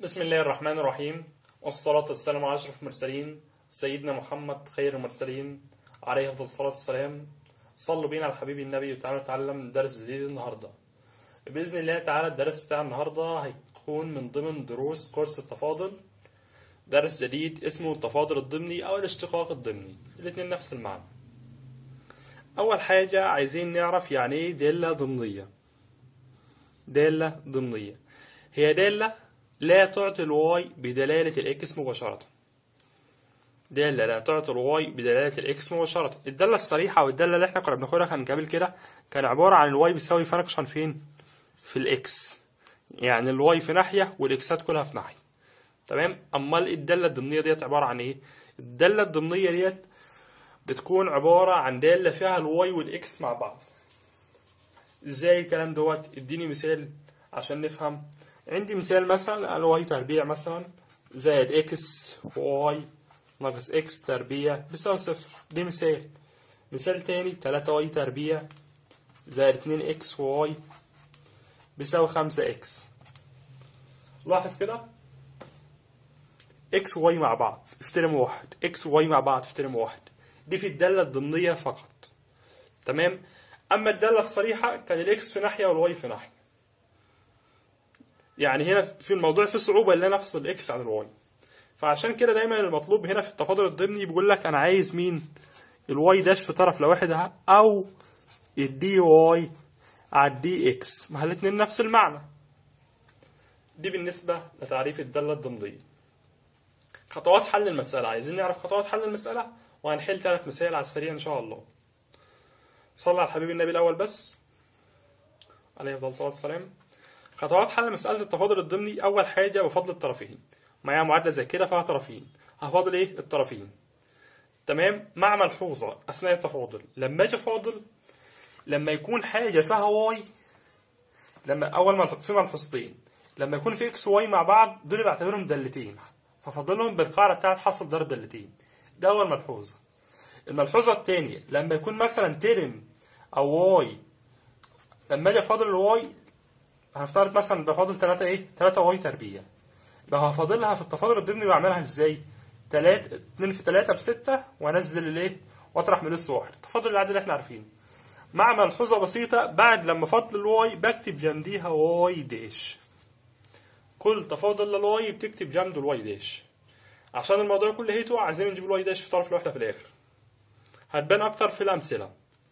بسم الله الرحمن الرحيم والصلاة والسلام على أشرف المرسلين سيدنا محمد خير المرسلين عليه أفضل الصلاة والسلام صلوا بينا على حبيب النبي وتعالوا نتعلم درس جديد النهاردة بإذن الله تعالى الدرس بتاع النهاردة هيكون من ضمن دروس كورس التفاضل درس جديد اسمه التفاضل الضمني أو الاشتقاق الضمني الاتنين نفس المعنى أول حاجة عايزين نعرف يعني إيه دالة ضمنية دالة ضمنية هي دالة لا تعطي الواي بدلالة الإكس مباشرة دالة لا تعطي الواي بدلالة الإكس مباشرة الدالة الصريحة أو الدالة اللي احنا كنا بناخدها كان قبل كده كان عبارة عن الواي بيساوي فانكشن فين؟ في الإكس يعني الواي في ناحية والإكسات كلها في ناحية تمام أمال الدالة الضمنية ديت عبارة عن إيه؟ الدالة الضمنية ديت بتكون عبارة عن دالة فيها الواي والإكس مع بعض ازاي الكلام دوت اديني مثال عشان نفهم عندي مثال مثلا الواي تربيع مثلا زائد اكس واي ناقص اكس تربيع بيساوي صفر دي مثال مثال تاني تلاتة واي تربيع زائد اتنين اكس واي بيساوي خمسة اكس لاحظ كده اكس واي مع بعض افترم واحد اكس واي مع بعض افترم واحد دي في الدالة الضمنية فقط تمام اما الداله الصريحه كان الاكس في ناحيه والواي في ناحيه يعني هنا في الموضوع في صعوبه ان انا افصل الاكس عن الواي فعشان كده دايما المطلوب هنا في التفاضل الضمني بيقول لك انا عايز مين الواي داش في طرف لوحدها او الدي واي على الدي اكس ما الاتنين نفس المعنى دي بالنسبه لتعريف الداله الضمنيه خطوات حل المساله عايزين نعرف خطوات حل المساله وهنحل ثلاث مسائل على السريع ان شاء الله صلى على الحبيب النبي الأول بس عليه أفضل الصلاة والسلام خطوات حل مسألة التفاضل الضمني أول حاجة بفضل الطرفين معايا معادلة زي كده فيها طرفين هفاضل إيه الطرفين تمام مع ملحوظة أثناء التفاضل لما أجي أفاضل لما يكون حاجة فيها واي لما أول ملح... في ملحوظتين لما يكون في إكس واي مع بعض دول بعتبرهم دالتين هفضلهم بالقاعدة بتاعت حصل ضرب دالتين ده أول ملحوظة الملحوظة الثانية لما يكون مثلا ترم أو واي لما أجي أفاضل الواي هنفترض مثلا بفاضل 3 إيه؟ 3 واي تربيع لو هفاضلها في التفاضل الضمني بعملها إزاي؟ 3 2 في 3 ب 6 وأنزل الإيه؟ وأطرح من لص واحد التفاضل العادي اللي إحنا عارفينه مع ملحوظة بسيطة بعد لما أفضل الواي بكتب جنبيها واي داش كل تفاضل للواي بتكتب جنبه الواي داش عشان الموضوع كله هيته عايزين نجيب الواي داش في طرف الوحدة في الآخر هتبان اكتر في الامثله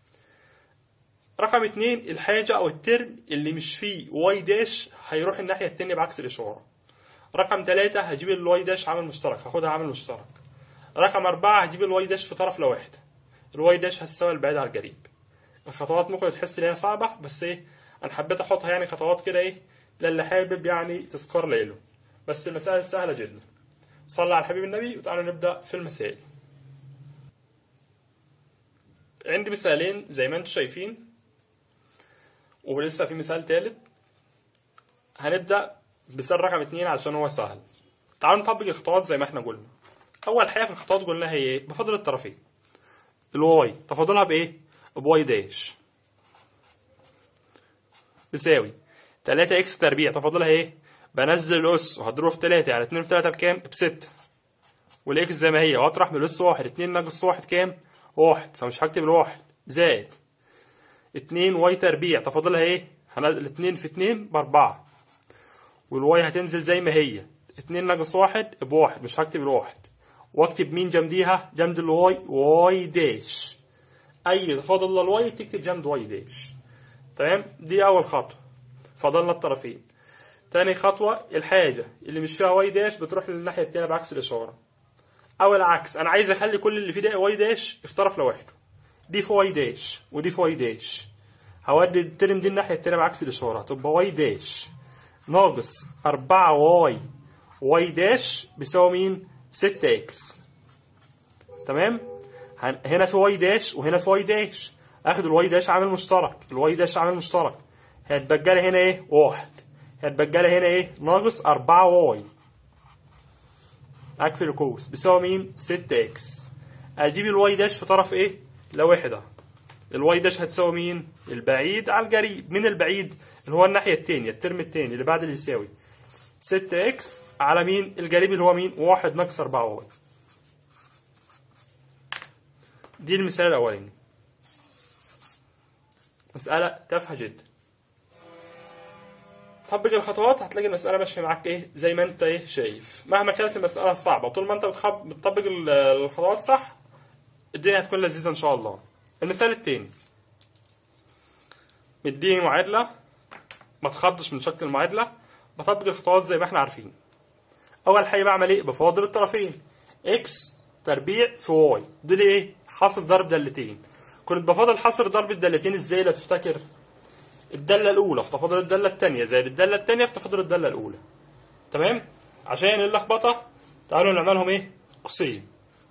رقم اتنين الحاجة أو الترم اللي مش فيه واي داش هيروح الناحية التانية بعكس الإشارة. رقم تلاتة هجيب الواي داش عامل مشترك هاخدها عامل مشترك. رقم أربعة هجيب الواي داش في طرف لواحدة. الواي داش هتساوي البعيد على القريب. الخطوات ممكن تحس إن هي صعبة بس إيه أنا حبيت أحطها يعني خطوات كده إيه للي حابب يعني تذكر ليله. بس المسائل سهلة جدا. صلى على حبيب النبي وتعالوا نبدأ في المسائل. عندي مثالين زي ما انتم شايفين ولسه في مثال تالت هنبدأ بسال رقم اتنين علشان هو سهل تعالوا نطبق الخطوات زي ما احنا قلنا أول حاجة في الخطوات قلنا هي ايه؟ بفضل الطرفين الواي تفاضلها بإيه؟ بواي داش بيساوي 3 اكس تربيع تفاضلها ايه؟ بنزل الأس وهضربه في 3 يعني 2 في 3 بكام؟ بستة والإكس زي ما هي وأطرح من الأس واحد 2 ناقص واحد كام؟ واحد فمش هكتب الواحد زائد اتنين واي تربيع تفاضلها ايه؟ هنزل اتنين في اتنين بأربعة والواي هتنزل زي ما هي اتنين ناقص واحد بواحد مش هكتب الواحد واكتب مين جنبيها؟ جنب الواي واي داش أي تفاضل للواي بتكتب جنب واي داش تمام؟ دي أول خطوة فضلنا الطرفين تاني خطوة الحاجة اللي مش فيها واي داش بتروح للناحية التانية بعكس الإشارة او العكس انا عايز اخلي كل اللي فيه ده واي داش في طرف لوحده دي في واي داش ودي في واي داش هودي الترم دي الناحيه التانيه بعكس الاشاره تبقى واي داش ناقص 4 واي واي داش بيساوي مين 6 اكس تمام هنا في واي داش وهنا في واي داش اخد الواي داش عامل مشترك الواي داش عامل مشترك هيتبقى لي هنا ايه واحد هيتبقى لي هنا ايه ناقص 4 واي اكفي القوس بيساوي مين 6 اكس اجيب الواي داش في طرف ايه لوحده الواي داش هتساوي مين البعيد على القريب من البعيد اللي هو الناحيه الثانيه الترم الثاني اللي بعد اللي يساوي 6 اكس على مين الجانب اللي هو مين 1 ناقص 4 واي دي المثال الاولاني مسألة تافهة جدا طبق الخطوات هتلاقي المسألة ماشية معاك ايه زي ما انت ايه شايف مهما كانت المسألة صعبة طول ما انت بتخب... بتطبق ال- الخطوات صح الدنيا هتكون لذيذة ان شاء الله المثال التاني مديني معادلة ما تخضش من شكل المعادلة بطبق الخطوات زي ما احنا عارفين اول حاجة بعمل ايه بفاضل الطرفين اكس تربيع في واي دول ايه حاصل ضرب دالتين كنت بفاضل حصر ضرب الدالتين ازاي لو تفتكر الدالة الأولى في تفاضل الدالة التانية زائد الدالة التانية في تفاضل الدالة الأولى تمام عشان اللخبطة تعالوا نعملهم ايه قوسين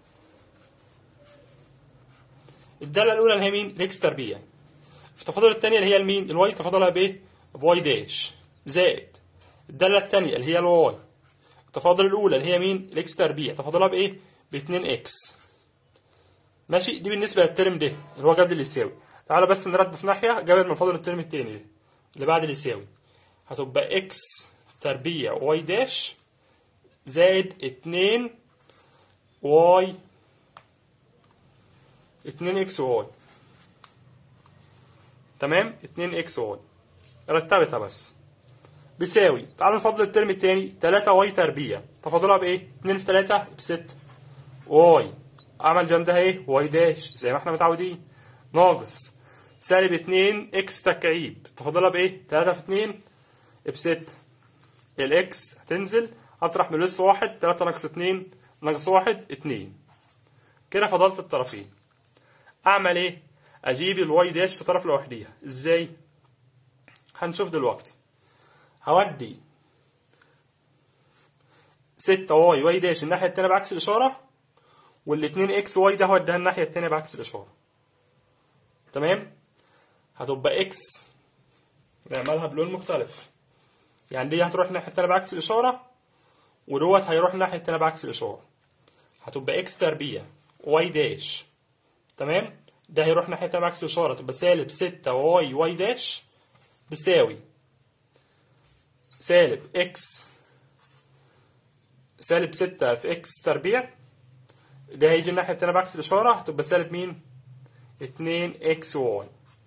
الدالة الأولى اللي هي مين الإكس تربيع في تفاضل التانية اللي هي المين الواي تفاضلها بإيه بواي داش زائد الدالة التانية اللي هي الواي التفاضل الأولى اللي هي مين الإكس تربيع تفاضلها بإيه ب 2 إكس ماشي دي بالنسبة للترم ده اللي هو جاب اللي يساوي تعالى بس نرد في ناحية جاب من فاضل الترم التاني ده اللي بعد اللي يساوي هتبقى إكس تربيع واي داش زائد 2 واي 2 اكس واي تمام 2 اكس واي رتبتها بس بيساوي تعالوا نفضل الترم التاني 3 واي تربيع تفاضلها بايه 2 في 3 ب 6 واي عمل جنبها ايه واي داش زي ما احنا متعودين ناقص سالب 2 اكس تكعيب تفاضلها بايه 3 في 2 ب 6 الاكس هتنزل هطرح من لسه واحد 3 ناقص 2 ناقص 1 2 كده فضلت الطرفين اعمل ايه اجيب الواي داش في طرف لوحديها ازاي هنشوف دلوقتي هودي 6 واي واي داش الناحيه التانيه بعكس الاشاره والاتنين اكس واي ده هوديها الناحيه التانيه بعكس الاشاره تمام هتبقى اكس نعملها بلون مختلف يعني دي هتروح الناحيه التانيه بعكس الاشاره ودوت هيروح الناحيه التانيه بعكس الاشاره هتبقى اكس تربيع واي داش تمام ده هيروح ناحية التانية بعكس الإشارة تبقى سالب ستة واي واي داش بيساوي سالب اكس سالب ستة في اكس تربيع ده هيجي الناحية التانية بعكس الإشارة هتبقى سالب مين؟ اتنين اكس واي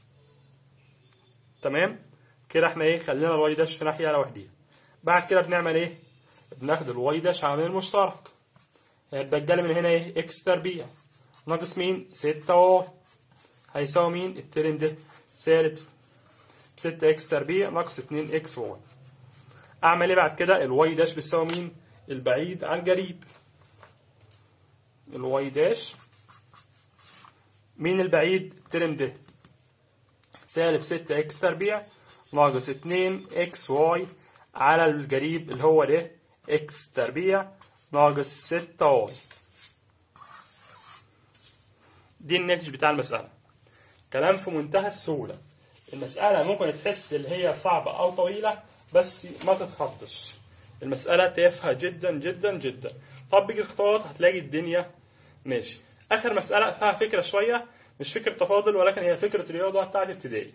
تمام؟ كده احنا ايه خلينا الواي داش في ناحية لوحديها بعد كده بنعمل ايه؟ بناخد الواي داش عامل مشترك هيبقى الجالي من هنا ايه؟ اكس تربيع ناقص مين؟ ستة واي هيساوي مين؟ الترم ده سالب ستة اكس تربيع ناقص اتنين اكس واي اعمل ايه بعد كده؟ الواي داش بيساوي مين؟ البعيد عن القريب الواي داش مين البعيد؟ الترم ده سالب ستة اكس تربيع ناقص اتنين اكس واي على القريب اللي هو ده اكس تربيع ناقص ستة واي دي الناتج بتاع المسألة كلام في منتهى السهولة المسألة ممكن تحس اللي هي صعبة أو طويلة بس ما تتخضش المسألة تافهة جدا جدا جدا طبق الخطوات هتلاقي الدنيا ماشي آخر مسألة فيها فكرة شوية مش فكرة تفاضل ولكن هي فكرة رياضة بتاعت ابتدائي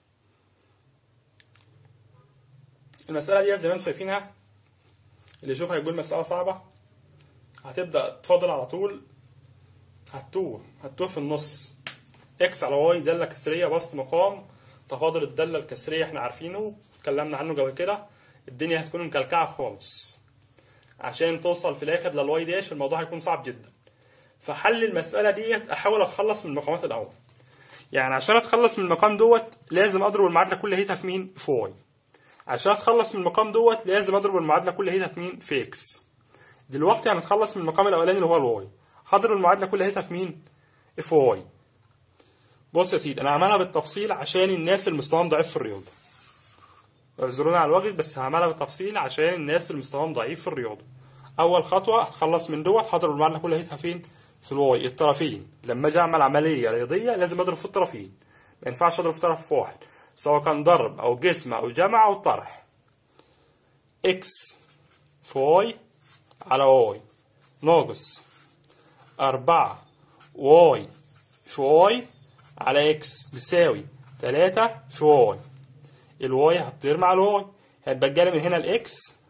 المسألة ديت زي ما انتم شايفينها اللي يشوفها يقول مسألة صعبة هتبدأ تفاضل على طول هتوه هتوه في النص اكس على واي دالة كسرية بسط مقام تفاضل الدالة الكسرية احنا عارفينه اتكلمنا عنه قبل كده الدنيا هتكون مكلكعة خالص عشان توصل في الاخر للواي داش الموضوع هيكون صعب جدا فحل المسألة ديت احاول اتخلص من المقامات الاول يعني عشان اتخلص من المقام دوت لازم اضرب المعادلة كلها في مين في واي عشان اتخلص من المقام دوت لازم اضرب المعادلة كلها في مين في اكس دلوقتي هنتخلص من المقام الاولاني اللي هو الواي هضرب المعادلة كلها في مين اف واي بص يا سيدي انا هعملها بالتفصيل عشان الناس اللي مستواهم ضعيف في الرياضه اعذرونا على الوقت بس هعملها بالتفصيل عشان الناس اللي مستواهم ضعيف في الرياضه اول خطوه هتخلص من دوت هضرب المعادله كلها فين في الواي الطرفين لما اجي اعمل عمليه رياضيه لازم اضرب في الطرفين ما ينفعش اضرب في طرف واحد سواء كان ضرب او جسم او جمع او طرح اكس في واي على واي ناقص أربعة واي في واي على اكس بيساوي تلاتة في واي الواي هتطير مع الواي هيبقى جالي من هنا الاكس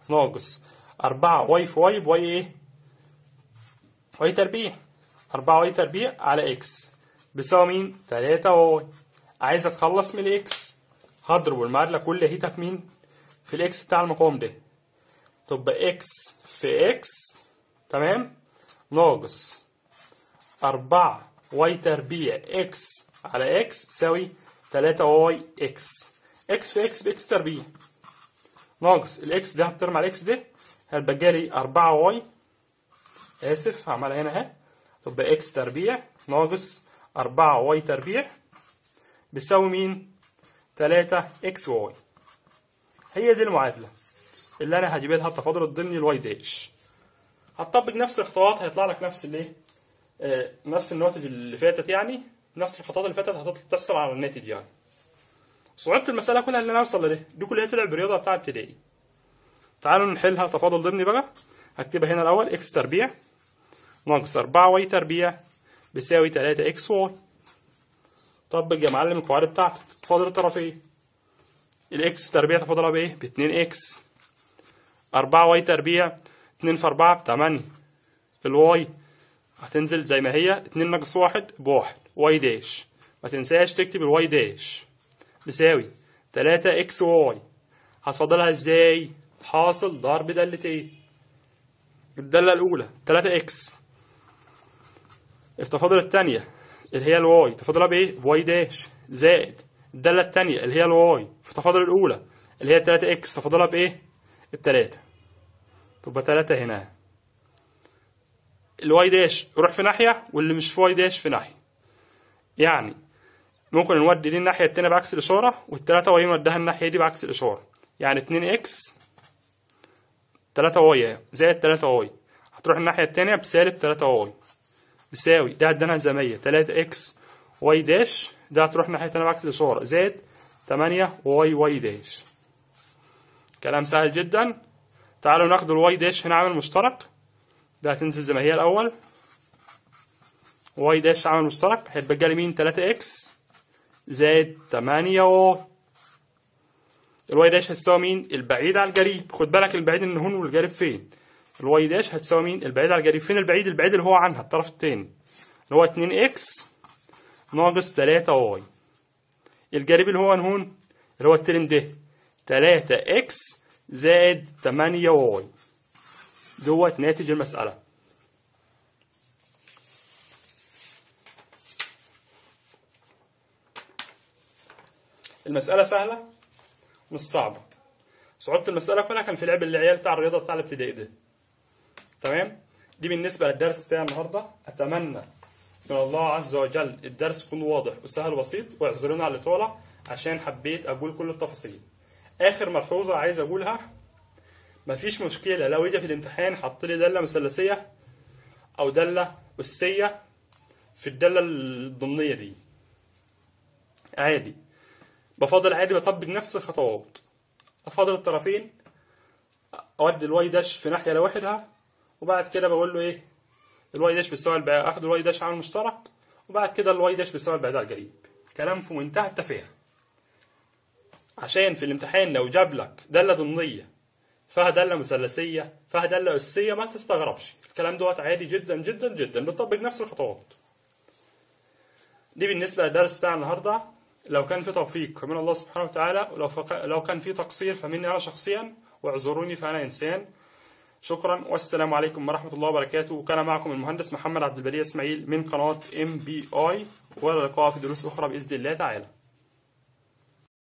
ناقص 4 واي في واي بواي ايه واي تربيع 4 واي تربيع على اكس بيساوي مين 3 واي عايز اتخلص من الاكس هضرب المعادله كلها في مين في الاكس بتاع المقام ده تبقى اكس في اكس تمام ناقص 4 واي تربيع اكس على اكس بيساوي 3 واي اكس اكس في اكس باكس تربيع ناقص الاكس ده هترمي على الاكس ده هتبقى لي 4 واي اسف هعملها هنا اهي تبقى اكس تربيع ناقص 4 واي تربيع بيساوي مين 3 اكس واي هي دي المعادله اللي انا هجيب لها التفاضل الضمني الواي داش هتطبق نفس الخطوات هيطلع لك نفس الايه آه نفس النواتج اللي فاتت يعني نفس الخطوات اللي فاتت هتحصل على الناتج يعني صعوبة المسألة كلها اللي انا اوصل لده دي كلها طلع برياضة بتاع ابتدائي تعالوا نحلها تفاضل ضمني بقى هكتبها هنا الاول اكس تربيع ناقص 4 واي تربيع بيساوي 3 اكس واي طبق يا معلم القواعد بتاعتك تفاضل الطرفين الاكس تربيع تفاضلها بايه ب 2 اكس 4 واي تربيع 2 في 4 ب 8 الواي هتنزل زي ما هي 2 ناقص 1 بواحد واي داش ما تنساش تكتب الواي داش بيساوي 3 اكس واي هتفضلها ازاي حاصل ضرب دالتين الدالة الأولى 3 اكس التفاضل الثانية اللي هي الواي تفاضلها بايه واي داش زائد الدالة الثانية اللي هي الواي في التفاضل الأولى اللي هي 3 اكس تفاضلها بايه بتلاتة تبقى تلاتة هنا الواي داش يروح في ناحية واللي مش في واي داش في ناحية يعني ممكن نودي دي الناحية التانية بعكس الإشارة والتلاتة واي نوديها الناحية دي بعكس الإشارة يعني اتنين إكس تلاتة واي زائد تلاتة واي هتروح الناحية التانية بسالب تلاتة واي بيساوي ده عندنا زي ما هي تلاتة إكس واي داش ده هتروح الناحية التانية بعكس الإشارة زائد تمانية واي واي داش كلام سهل جدا تعالوا ناخد الواي داش هنا عامل مشترك ده هتنزل زي ما هي الأول واي داش عامل مشترك هيتبقى لي مين 3 اكس زائد 8 واي الواي داش هتساوي مين البعيد على القريب خد بالك البعيد ان هون والقريب فين الواي داش هتساوي مين البعيد على القريب فين البعيد البعيد اللي هو عنها الطرف التاني اللي هو 2 اكس ناقص 3 واي القريب اللي هو هون اللي هو الترم ده 3 اكس زائد 8 واي دوت ناتج المسألة المسألة سهلة مش صعبة صعوبة المسألة كلها كان في لعب العيال بتاع الرياضة بتاع الابتدائي ده تمام دي بالنسبة للدرس بتاع النهاردة أتمنى من الله عز وجل الدرس يكون واضح وسهل وبسيط واعذرونا على الإطالة عشان حبيت أقول كل التفاصيل آخر ملحوظة عايز أقولها مفيش مشكلة لو يجي في الامتحان حط لي دالة مثلثية أو دالة أسية في الدالة الضمنية دي عادي بفضل عادي بطبق نفس الخطوات أفاضل الطرفين أودي الواي داش في ناحية لوحدها وبعد كده بقول له إيه الواي داش بيساوي البعيد آخد الواي داش عامل مشترك وبعد كده الواي داش بيساوي البعيد على القريب كلام في منتهى التفاهة عشان في الامتحان لو جاب لك دالة ضمنية فيها دالة مثلثية فيها دالة أسية ما تستغربش الكلام دوت عادي جدا جدا جدا بتطبق نفس الخطوات دي بالنسبة للدرس بتاع النهاردة لو كان في توفيق فمن الله سبحانه وتعالى ولو فق... لو كان في تقصير فمني أنا شخصيا واعذروني فأنا إنسان شكرا والسلام عليكم ورحمة الله وبركاته وكان معكم المهندس محمد عبد البديع إسماعيل من قناة ام بي اي واللقاء في دروس أخرى بإذن الله تعالى